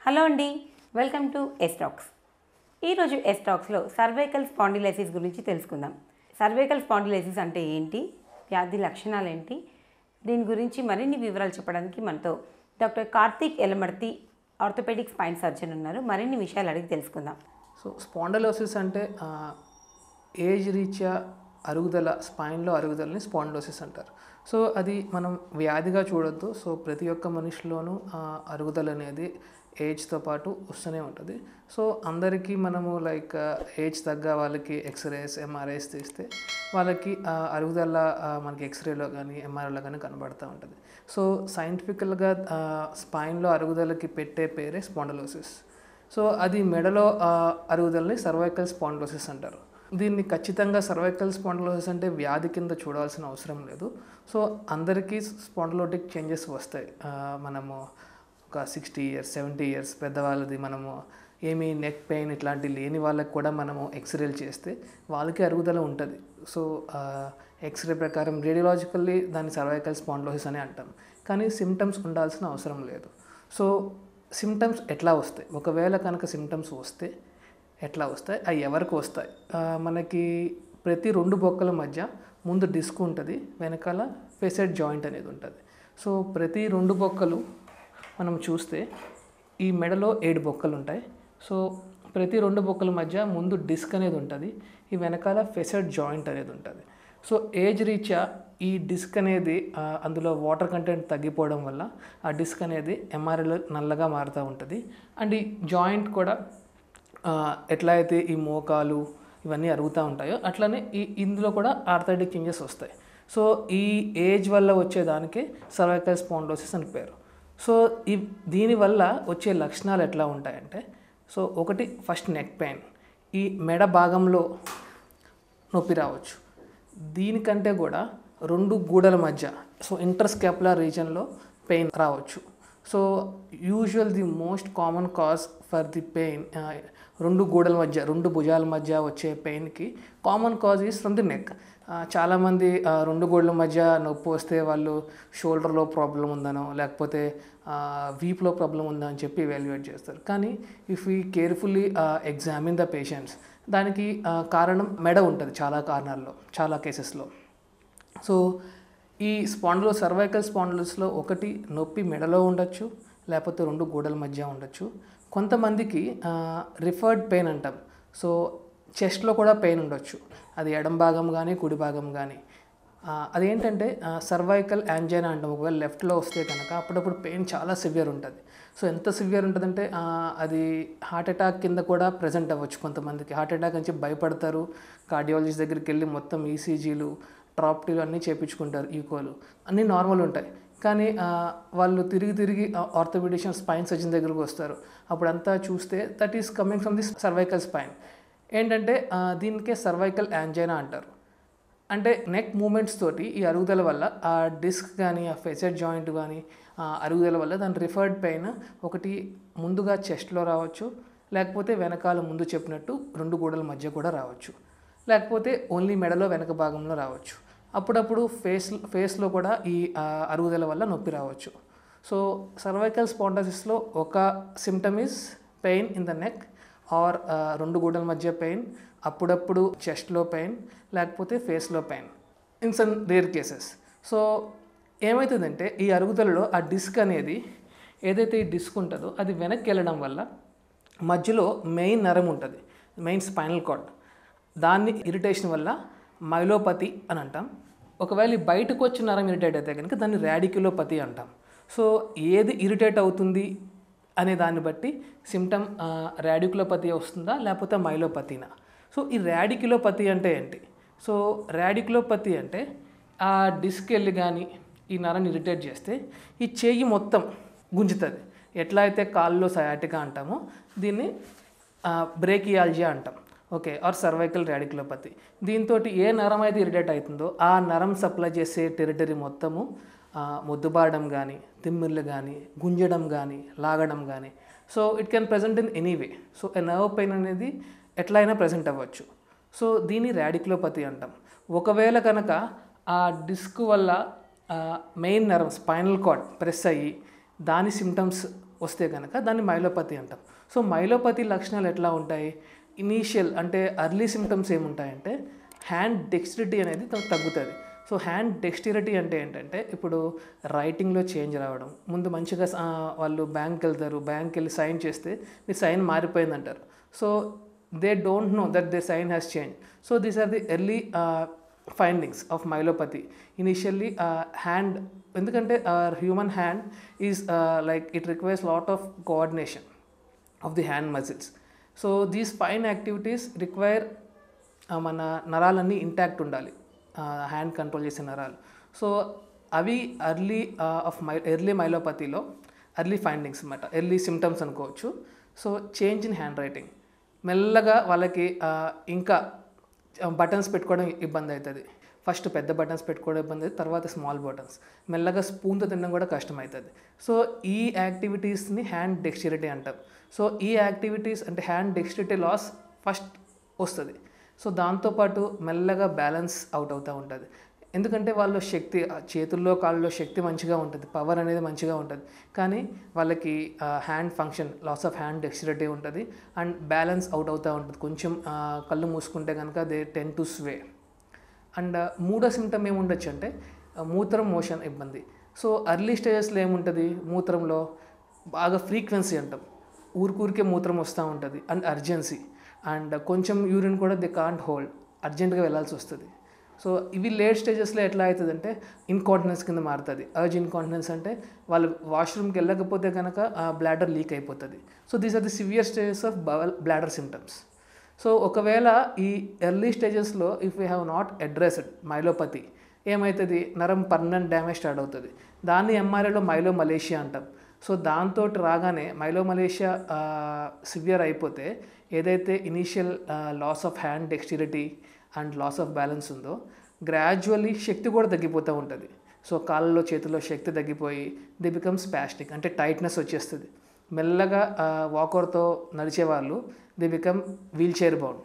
hello అండి welcome to ఎస్టాక్స్ ఈరోజు ఎస్టాక్స్లో cervical spondylosis గురించి తెలుసుకుందాం సర్వైకల్ స్పాండిలైసిస్ అంటే ఏంటి వ్యాధి లక్షణాలు ఏంటి దీని గురించి మరిన్ని వివరాలు చెప్పడానికి మనతో doctor Karthik Elamarthi orthopaedic spine surgeon ఉన్నారు మరిన్ని విషయాలు అడిగి తెలుసుకుందాం సో స్పాండలోసిస్ అంటే ఆ, ఏజ్ రీత్యా అరుగుదల స్పైన్లో అరుగుదలని స్పాండలోసిస్ అంటారు సో అది మనం వ్యాధిగా చూడొద్దు సో ప్రతి ఒక్క మనిషిలోనూ ఆ, అరుగుదల అనేది ఏజ్తో పాటు వస్తూనే ఉంటుంది సో అందరికీ మనము లైక్ ఏజ్ తగ్గ వాళ్ళకి ఎక్స్రేస్ ఎంఆర్ఐస్ తీస్తే వాళ్ళకి ఆ, అరుగుదల ఆ, మనకి ఎక్స్రేలో కానీ ఎంఆర్ఐలో కానీ కనబడుతూ ఉంటుంది సో సైంటిఫికల్గా స్పైన్లో అరుగుదలకి పెట్టే పేరే స్పాండలోసిస్ సో అది మెడలో ఆ, అరుగుదలని సర్వైకల్ స్పాండ్లోసిస్ అంటారు దీన్ని ఖచ్చితంగా సర్వైకల్ స్పాండ్లోసిస్ అంటే వ్యాధి కింద చూడాల్సిన అవసరం లేదు సో అందరికీ స్పాండ్లోటిక్ చేంజెస్ వస్తాయి ఆ, మనము ఒక సిక్స్టీ ఇయర్స్ సెవెంటీ ఇయర్స్ పెద్దవాళ్ళది మనము ఏమీ నెక్ పెయిన్ ఇట్లాంటి లేని వాళ్ళకి కూడా మనము ఎక్స్రేలు చేస్తే వాళ్ళకి అరుగుదల ఉంటుంది సో ఎక్స్రే ప్రకారం రేడియలాజికల్లీ దాన్ని సర్వైకల్ స్పాండ్లోసిస్ అని అంటాం కానీ సిమ్టమ్స్ ఉండాల్సిన అవసరం లేదు సో సిమ్టమ్స్ ఎట్లా వస్తాయి ఒకవేళ కనుక సిమ్టమ్స్ వస్తే ఎట్లా వస్తాయి అవి ఎవరికి వస్తాయి ఆ, మనకి ప్రతి రెండు బొక్కల మధ్య ముందు డిస్క్ ఉంటుంది వెనకాల ఫెసెడ్ జాయింట్ అనేది ఉంటుంది సో ప్రతి రెండు బొక్కలు మనం చూస్తే ఈ మెడలో ఏడు బొక్కలు ఉంటాయి సో ప్రతి రెండు బొక్కల మధ్య ముందు డిస్క్ అనేది ఉంటుంది ఈ వెనకాల ఫెసెడ్ జాయింట్ అనేది ఉంటుంది సో ఏజ్ రీత్యా ఈ డిస్క్ అనేది ఆ, అందులో వాటర్ కంటెంట్ తగ్గిపోవడం వల్ల ఆ డిస్క్ అనేది ఎంఆర్ఎల్ నల్లగా మారుతూ ఉంటుంది అండ్ ఈ జాయింట్ కూడా ఆ, ఎట్లా అయితే ఈ మోకాలు ఇవన్నీ అరుగుతూ ఉంటాయో అట్లనే ఈ ఇందులో కూడా ఆర్థరైటిక్ చేంజెస్ వస్తాయి సో ఈ ఏజ్ వల్ల వచ్చేదానికి సర్వైకల్ స్పాండోసిస్ అని పేరు సో ఈ దీనివల్ల వచ్చే లక్షణాలు ఎట్లా ఉంటాయంటే సో ఒకటి ఫస్ట్ నెక్ పెయిన్ ఈ మెడ భాగంలో నొప్పి రావచ్చు దీనికంటే కూడా రెండు గూడల మధ్య సో ఇంటర్స్కాపులర్ రీజన్లో పెయిన్ రావచ్చు so usual the most common cause for the pain రెండు గూడల మధ్య రెండు భుజాల మధ్య వచ్చే పెయిన్కి common cause is from the neck చాలామంది ఆ, రెండు గోడల మధ్య నొప్పి వస్తే వాళ్ళు షోల్డర్లో ప్రాబ్లం ఉందనో లేకపోతే వీప్లో ప్రాబ్లం ఉందా అని చెప్పి ఎవాల్యుయేట్ చేస్తారు కానీ ఇఫ్ ఈ కేర్ఫుల్లీ ఎగ్జామిన్ ద పేషెంట్స్ దానికి ఆ, కారణం మెడ ఉంటుంది చాలా కారణాల్లో చాలా కేసెస్లో సో ఈ స్పాండ్లో సర్వైకల్ స్పాండ్లస్లో ఒకటి నొప్పి మెడలో ఉండొచ్చు లేకపోతే రెండు గోడల మధ్య ఉండొచ్చు కొంతమందికి రిఫర్డ్ పెయిన్ అంటాం సో చెస్ట్లో కూడా పెయిన్ ఉండొచ్చు అది ఎడం భాగం కానీ కుడి భాగం కానీ ఆ, అదేంటంటే సర్వైకల్ యాంజైనా అంటాం ఒకవేళ లెఫ్ట్లో వస్తే కనుక అప్పుడప్పుడు పెయిన్ చాలా సివియర్ ఉంటుంది సో ఎంత సివియర్ ఉంటుందంటే ఆ, అది హార్ట్ అటాక్ కింద కూడా ప్రజెంట్ అవ్వచ్చు కొంతమందికి హార్ట్ అటాక్ అని చెప్పి భయపడతారు కార్డియాలజిస్ట్ దగ్గరికి వెళ్ళి మొత్తం ఈసీజీలు ట్రాప్టీలు అన్నీ చేయించుకుంటారు ఈకోలు అన్నీ నార్మల్ ఉంటాయి కానీ ఆ, వాళ్ళు తిరిగి తిరిగి ఆర్థోపెడిషన్ స్పైన్ సర్జన్ దగ్గరకు వస్తారు అప్పుడంతా చూస్తే that is coming from this cervical spine ఏంటంటే ఆ, దీనికే సర్వైకల్ యాంజైనా అంటారు అంటే నెక్ మూమెంట్స్ తోటి ఈ అరుగుదల వల్ల ఆ డిస్క్ కానీ ఆ ఫెసెడ్ జాయింట్ కానీ ఆ అరుగుదల వల్ల దాని రిఫర్డ్ పెయిన్ ఒకటి ముందుగా చెస్ట్లో రావచ్చు లేకపోతే వెనకాల ముందు చెప్పినట్టు రెండు గోడల మధ్య కూడా రావచ్చు లేకపోతే ఓన్లీ మెడలో వెనక భాగంలో రావచ్చు అప్పుడప్పుడు ఫేస్ ఫేస్లో కూడా ఈ ఆ, అరుగుదల వల్ల నొప్పి రావచ్చు సో సర్వైకల్ స్పాండసిస్లో ఒక symptom is pain in the neck or రెండు గూడల మధ్య పెయిన్ అప్పుడప్పుడు చెస్ట్లో పెయిన్ లేకపోతే ఫేస్లో pain in some rare cases so ఏమవుతుందంటే ఈ అరుగుదలలో ఆ డిస్క్ అనేది ఏదైతే ఈ డిస్క్ ఉంటుందో అది వెనక్కి వెళ్ళడం వల్ల మధ్యలో మెయిన్ నరం ఉంటుంది మెయిన్ స్పైనల్ కార్డ్ దాన్ని ఇరిటేషన్ వల్ల మైలోపతి అని అంటాం ఒకవేళ ఈ బయటకు వచ్చిన నరం ఇరిటేట్ అయితే కనుక దాన్ని ర్యాడిక్యులోపతి అంటాం సో ఏది ఇరిటేట్ అవుతుంది అనే దాన్ని బట్టి సిమ్టమ్ ర్యాడిక్యులోపతి వస్తుందా లేకపోతే మైలోపతినా సో ఈ ర్యాడిక్యులోపతి అంటే ఏంటి సో ర్యాడిక్యులోపతి అంటే ఆ డిస్క్ వెళ్ళి కానీ ఈ నరాన్ని ఇరిటేట్ చేస్తే ఈ చెయ్యి మొత్తం గుంజుతుంది ఎట్లా అయితే కాల్లో సయాటికా అంటామో దీన్ని బ్రేకియాలజియా అంటాం ఓకే ఆర్ సర్వైకల్ ర్యాడిక్యులోపతి దీంతో ఏ నరం అయితే ఇరిటేట్ అవుతుందో ఆ నరం సప్లై చేసే టెరిటరీ మొత్తము ఆ, మొద్దుబారడం కానీ తిమ్మిర్లు కానీ గుంజడం కానీ లాగడం కానీ so it can present in anyway so a nerve pain అనేది ఎట్లా అయినా ప్రజెంట్ అవ్వచ్చు సో దీన్ని ర్యాడిక్యులోపతి అంటాం ఒకవేళ కనుక ఆ డిస్క్ వల్ల main nerve spinal cord press అయ్యి దాని సిమ్టమ్స్ వస్తే కనుక దాన్ని మైలోపతి అంటాం సో మైలోపతి లక్షణాలు ఎట్లా ఉంటాయి ఇనీషియల్ అంటే అర్లీ సిమ్టమ్స్ ఏముంటాయంటే హ్యాండ్ డెక్స్టిరిటీ అనేది త- తగ్గుతుంది సో హ్యాండ్ డెక్స్టిరిటీ అంటే ఏంటంటే ఇప్పుడు రైటింగ్లో చేంజ్ రావడం ముందు మంచిగా స- ఆ, వాళ్ళు బ్యాంక్కి వెళ్తారు బ్యాంక్కి వెళ్ళి సైన్ చేస్తే మీ సైన్ మారిపోయింది అంటారు so they don't know that they sign has change so these are the early findings of myelopathy initially hand ఎందుకంటే human hand is like it requires lot of coordination of the hand muscles so these fine activities require మన నరాలన్నీ intact ఉండాలి hand control చేసే నరాలు so అవి early of my early మైలోపతిలో early findings అనమాట early symptoms అనుకోవచ్చు so change in handwriting మెల్లగా వాళ్ళకి ఆ, ఇంకా బటన్స్ పెట్టుకోవడం ఇబ్బంది అవుతుంది ఫస్ట్ పెద్ద బటన్స్ పెట్టుకోవడం ఇబ్బంది అవుతుంది తర్వాత స్మాల్ బటన్స్ మెల్లగా స్పూన్తో తినడం కూడా కష్టమవుతుంది సో ఈ యాక్టివిటీస్ని హ్యాండ్ డెక్స్టిరిటీ అంటారు సో ఈ యాక్టివిటీస్ అంటే హ్యాండ్ డెక్స్టిరిటీ లాస్ ఫస్ట్ వస్తుంది సో దాంతోపాటు మెల్లగా బ్యాలెన్స్ అవుట్ అవుతూ ఉంటుంది ఎందుకంటే వాళ్ళ శక్తి ఆ చేతుల్లో కాళ్ళలో శక్తి మంచిగా ఉంటుంది పవర్ అనేది మంచిగా ఉంటుంది కానీ వాళ్ళకి hand function loss of hand dexterity ఉంటుంది అండ్ బ్యాలెన్స్ అవుట్ అవుతూ ఉంటుంది కొంచెం ఆ, కళ్ళు మూసుకుంటే కనుక they tend to sway and మూడో సిమ్టమ్ ఏముండొచ్చు అంటే ఆ, మూత్రం మోషన్ ఇబ్బంది సో అర్లీ స్టేజెస్లో ఏముంటుంది మూత్రంలో బాగా ఫ్రీక్వెన్సీ అంటాం ఊరికూరికే మూత్రం వస్తూ ఉంటుంది అండ్ అర్జెన్సీ అండ్ కొంచెం యూరిన్ కూడా దే కాంట్ హోల్డ్ అర్జెంట్గా వెళ్ళాల్సి వస్తుంది సో ఇవి లేట్ స్టేజెస్లో ఎట్లా అవుతుంది అంటే ఇన్కాంటినెన్స్ కింద మారుతుంది అర్జ్ ఇన్కాంటినెన్స్ అంటే వాళ్ళు వాష్రూమ్కి వెళ్ళకపోతే కనుక ఆ బ్లాడర్ లీక్ అయిపోతుంది so these are the severe stages of bladder symptoms so ఒకవేళ ఈ ఎర్లీ స్టేజెస్లో if you have not addressed myelopathy ఏమవుతుంది నరం పర్మనెంట్ డ్యామేజ్ స్టార్ట్ అవుతుంది దాన్ని ఎంఆర్ఐలో మైలో మలేషియా అంటాం సో దాంతో రాగానే మైలో మలేషియా సివియర్ అయిపోతే ఏదైతే initial loss of hand dexterity and loss of balance ఉందో గ్రాడ్యువల్లీ శక్తి కూడా తగ్గిపోతూ ఉంటుంది సో కాళ్ళలో చేతుల్లో శక్తి తగ్గిపోయి ది బికమ్ స్పాస్టిక్ అంటే టైట్నెస్ వచ్చేస్తుంది మెల్లగా వాకర్తో నడిచేవాళ్ళు they become wheelchair bound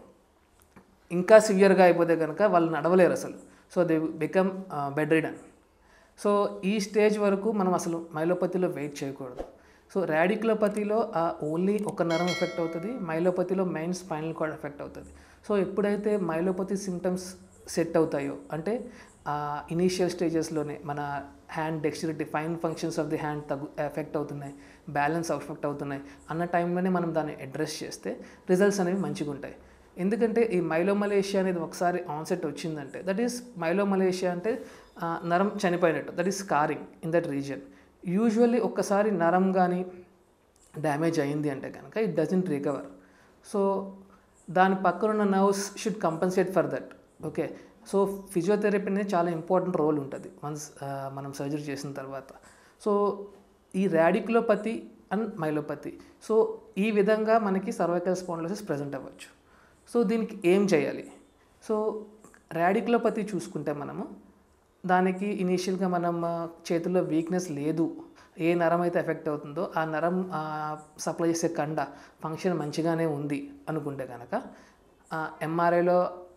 ఇంకా సివియర్గా అయిపోతే కనుక వాళ్ళు నడవలేరు అసలు so they become bedridden so ఈ స్టేజ్ వరకు మనం అసలు మైలోపతిలో వెయిట్ చేయకూడదు సో ర్యాడిక్లోపతిలో ఓన్లీ ఒక నరం ఎఫెక్ట్ అవుతుంది మైలోపతిలో మెయిన్ స్పైనల్ కార్డ్ ఎఫెక్ట్ అవుతుంది సో ఎప్పుడైతే మైలోపతి సిమ్టమ్స్ సెట్ అవుతాయో అంటే ఇనీషియల్ స్టేజెస్లోనే మన hand dexterity fine functions of the hand తగ్గు ఎఫెక్ట్ అవుతున్నాయి బ్యాలెన్స్ ఎఫెక్ట్ అవుతున్నాయి అన్న టైంలోనే మనం దాన్ని అడ్రస్ చేస్తే రిజల్ట్స్ అనేవి మంచిగా ఉంటాయి ఎందుకంటే ఈ మైలోమలేషియా అనేది ఒకసారి ఆన్సెట్ వచ్చిందంటే దట్ ఈస్ మైలోమలేషియా అంటే ఆ, నరం చనిపోయినట్టు that is scarring in that region usually ఒక్కసారి నరం కానీ డ్యామేజ్ అయింది అంటే కనుక ఇట్ డజంట్ రికవర్ సో దాని పక్కన ఉన్న nerves should compensate for that okay so physiotherapy అనేది చాలా ఇంపార్టెంట్ రోల్ ఉంటుంది వన్స్ మనం సర్జరీ చేసిన తర్వాత సో ఈ ర్యాడిక్యులోపతి అండ్ మైలోపతి సో ఈ విధంగా మనకి సర్వైకల్ స్పాండిలోసిస్ ప్రజెంట్ అవ్వచ్చు సో దీనికి ఏం చేయాలి సో ర్యాడిక్యులోపతి చూసుకుంటే మనము దానికి ఇనీషియల్గా మనం ఆ, చేతుల్లో వీక్నెస్ లేదు ఏ నరం అయితే ఎఫెక్ట్ అవుతుందో ఆ నరం సప్లై చేసే కండ ఫంక్షన్ మంచిగానే ఉంది అనుకుంటే కనుక ఎంఆర్ఐలో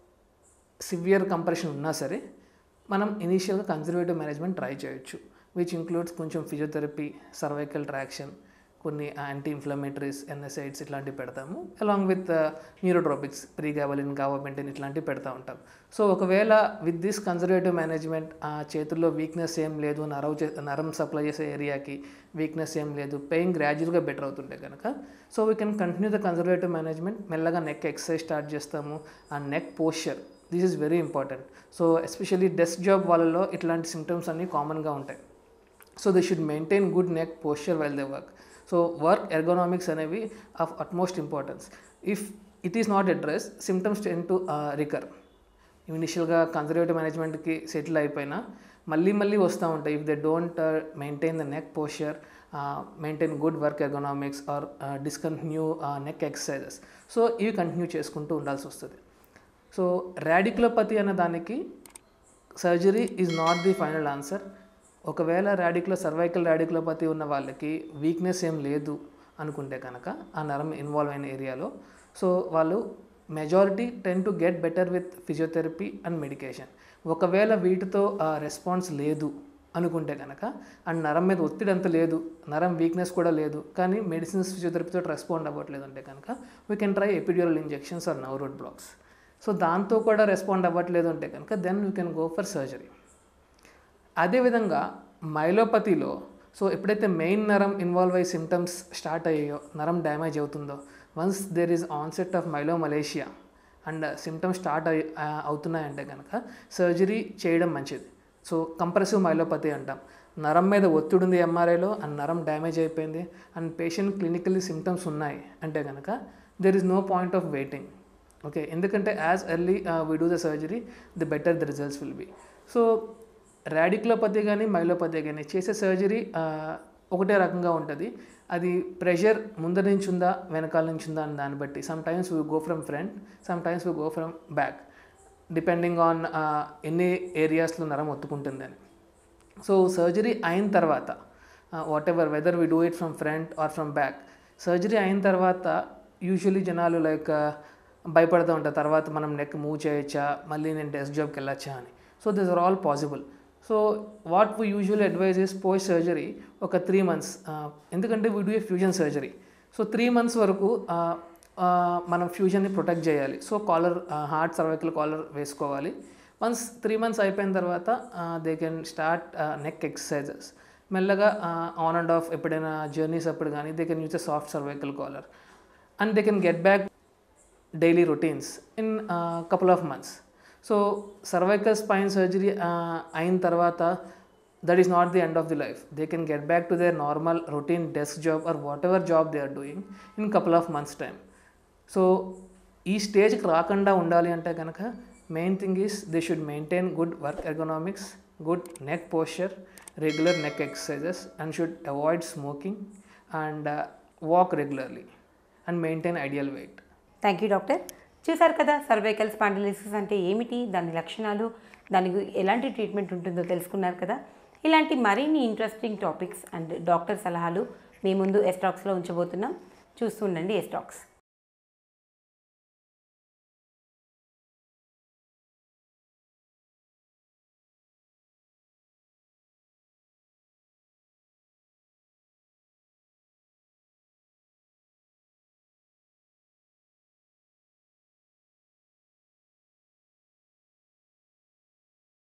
సివియర్ కంప్రెషన్ ఉన్నా సరే మనం ఇనీషియల్గా కన్జర్వేటివ్ మేనేజ్మెంట్ ట్రై చేయొచ్చు విచ్ ఇంక్లూడ్స్ కొంచెం ఫిజియోథెరపీ సర్వైకల్ ట్రాక్షన్ కొన్ని యాంటీ ఇన్ఫ్లమేటరీస్ ఎన్ఎసైడ్స్ ఇట్లాంటివి పెడతాము అలాంగ్ విత్ న్యూరోట్రోపిక్స్ ప్రీగావలిన్ గావబెంటిన్ ఇట్లాంటివి పెడతా ఉంటాం సో ఒకవేళ విత్ దిస్ కన్జర్వేటివ్ మేనేజ్మెంట్ ఆ చేతుల్లో వీక్నెస్ ఏం లేదు నరవ చే- నరం సప్లై చేసే ఏరియాకి వీక్నెస్ ఏం లేదు పెయిన్ గ్రాడ్యువల్గా బెటర్ అవుతుంటే కనుక so we can continue the conservative management మెల్లగా నెక్ ఎక్సర్సైజ్ స్టార్ట్ చేస్తాము ఆ neck posture this is very important so especially desk job వాళ్ళలో ఇట్లాంటి సిమ్టమ్స్ అన్నీ కామన్గా ఉంటాయి so they should maintain good neck posture while they work so work ergonomics అనేవి of utmost importance if it is not address symptoms tend to recur ఇనిషియల్గా conservative మేనేజ్మెంట్కి settle అయిపోయినా మళ్ళీ మళ్ళీ వస్తూ ఉంటాయి if they don't maintain the neck posture maintain good work ergonomics or discontinue neck exercises so ఇవి continue చేసుకుంటూ ఉండాల్సి వస్తుంది సో ర్యాడిక్లోపతి అనే దానికి surgery is not the final answer ఒకవేళ ర్యాడిక్లో సర్వైకల్ ర్యాడిక్లోపతి ఉన్న వాళ్ళకి వీక్నెస్ ఏం లేదు అనుకుంటే కనుక ఆ నరం ఇన్వాల్వ్ అయిన ఏరియాలో సో వాళ్ళు majority tend to get better with physiotherapy and medication ఒకవేళ వీటితో రెస్పాన్స్ లేదు అనుకుంటే కనుక అండ్ నరం మీద ఒత్తిడి అంత లేదు నరం వీక్నెస్ కూడా లేదు కానీ మెడిసిన్స్ ఫిజియోథెరపీతో రెస్పాండ్ అవ్వట్లేదు అంటే కనుక we can try epidural injections or nerve root blocks so దాంతో కూడా రెస్పాండ్ అవ్వట్లేదు అంటే కనుక then you can go for surgery అదేవిధంగా మైలోపతిలో సో ఎప్పుడైతే మెయిన్ నరం ఇన్వాల్వ్ అయ్యి సిమ్టమ్స్ స్టార్ట్ అయ్యాయో నరం డ్యామేజ్ అవుతుందో once there is onset of myelomalacia and symptoms start అయి ఆ, అవుతున్నాయంటే కనుక సర్జరీ చేయడం మంచిది సో కంప్రెసివ్ మైలోపతి అంటాం నరం మీద ఒత్తిడి ఉంది ఎంఆర్ఐలో అండ్ నరం డ్యామేజ్ అయిపోయింది అండ్ పేషెంట్ క్లినికల్లీ సిమ్టమ్స్ ఉన్నాయి అంటే కనుక there is no point of waiting okay ఎందుకంటే as early we do the surgery the better the results will be so radiculopathy కానీ మైలోపతి కానీ చేసే సర్జరీ ఒకటే రకంగా ఉంటుంది అది ప్రెషర్ ముందర నుంచి ఉందా వెనకాల నుంచి ఉందా అని దాన్ని బట్టి sometimes we go from front sometimes we go from back depending on ఎన్ని ఏరియాస్లో నరం ఒత్తుకుంటుందని సో సర్జరీ అయిన తర్వాత whatever whether we do it from front or from back surgery అయిన తర్వాత యూజువలీ జనాలు లైక్ భయపడుతూ ఉంటారు తర్వాత మనం నెక్ మూవ్ చేయొచ్చా మళ్ళీ నేను డెస్క్ జాబ్కి వెళ్ళొచ్చా అని so this are all possible so what we usual advise is post surgery ఒక త్రీ మంత్స్ ఎందుకంటే we do a fusion surgery so three months వరకు ఆ, ఆ, మనం ఫ్యూజన్ని ప్రొటెక్ట్ చేయాలి so collar hard cervical collar వేసుకోవాలి వన్స్ త్రీ మంత్స్ అయిపోయిన తర్వాత they can start neck exercises మెల్లగా ఆన్ అండ్ ఆఫ్ ఎప్పుడైనా జర్నీస్ అప్పుడు కానీ they can use a soft cervical collar and they can get back daily routines in couple of months so cervical spine surgery అయిన తర్వాత that is not the end of the life they can get back to their normal routine desk job or whatever job they are doing in couple of months time so ఈ స్టేజ్కి రాకుండా ఉండాలి అంటే కనుక main thing is they should maintain good work ergonomics good neck posture regular neck exercises and should avoid smoking and walk regularly and maintain ideal weight thank you doctor చూసారు కదా cervical స్పాండిలిసిస్ అంటే ఏమిటి దాని లక్షణాలు దానికి ఎలాంటి ట్రీట్మెంట్ ఉంటుందో తెలుసుకున్నారు కదా ఇలాంటి మరిన్ని ఇంట్రెస్టింగ్ టాపిక్స్ అండ్ డాక్టర్ సలహాలు మీ ముందు ఎస్టాక్స్లో ఉంచబోతున్నాం చూస్తుండండి ఎస్టాక్స్